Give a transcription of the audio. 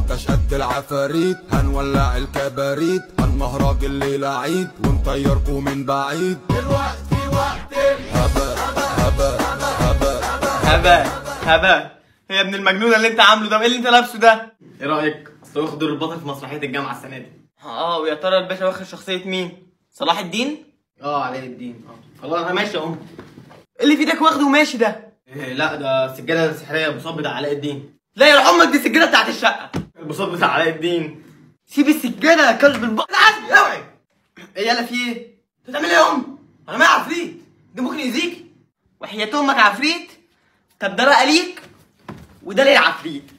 انتش قد العفاريت هنولع الكباريت هنمهرج الليلة عيد ونطيركوا من بعيد دلوقتي وقت الهبا هبا هبا هبا هبا يا ابن المجنونه اللي انت عامله ده ايه اللي انت لابسه ده ايه رايك اصل واخد دور البطل في مسرحيه الجامعه السنه دي اه ويا ترى الباشا واخد شخصيه مين صلاح الدين اه علاء الدين اه خلاص انا ماشي اهو إيه اللي في ايدك واخده وماشي ده إيه، لا ده سجاده سحريه بصوت بتاع علاء الدين لا يا امك دي السجاده بتاعت الشقه البصوت بتاع علاء الدين سيب السجاده يا كلب البطل عزمي اوعي ايه يلا في ايه انت بتعمل ايه يا ام انا معايا عفريت ده ممكن يأذيك وحياة امك عفريت طب ده بقى ليك وده للعفريت